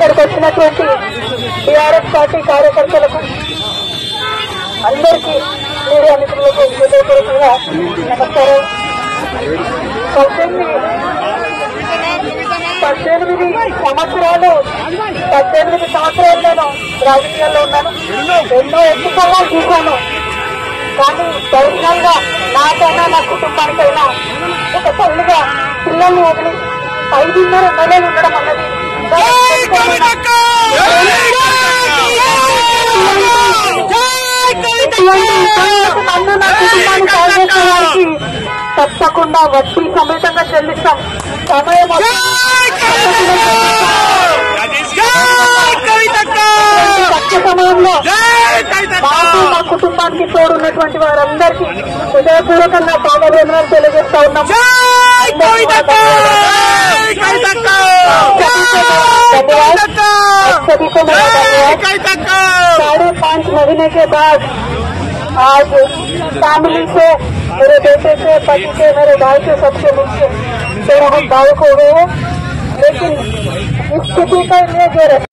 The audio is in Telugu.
ఇక్కడికి వచ్చినటువంటి టీఆర్ఎస్ పార్టీ కార్యకర్తలకు అందరికీ మీడియా మిత్రులకు హృదయపూర్వకంగా నమస్కారం పద్దెనిమిది పద్దెనిమిది సంవత్సరాలు పద్దెనిమిది సంవత్సరాలు నేను రాజకీయాల్లో ఉన్నాను ఎన్నో ఎత్తుకోవాలు చూశాను కానీ పర్సనల్ గా నాకైనా నా కుటుంబానికైనా ఒక తల్లిగా పిల్లల్ని వదిలి ఐదున్నర నెలలు ఉండడం అన్నది నన్ను నా కుటుంబాన్ని కాజేసుకోవడానికి తప్పకుండా వడ్డీ సమేతంగా చెల్లిస్తాం సమయం తక్కువ సమయంలో మాకు మా కుటుంబానికి తోడున్నటువంటి వారందరికీ హృదయపూర్వకంగా పాదవేదనలు తెలియజేస్తా ఉన్నాం सभी को मेरा धन्यवाद साढ़े पाँच महीने के बाद आज फैमिली से मेरे बेटे से पति से मेरे भाई से सबसे मिलके मेरा हम भावुक हो गए हैं लेकिन इस स्थिति का ये जो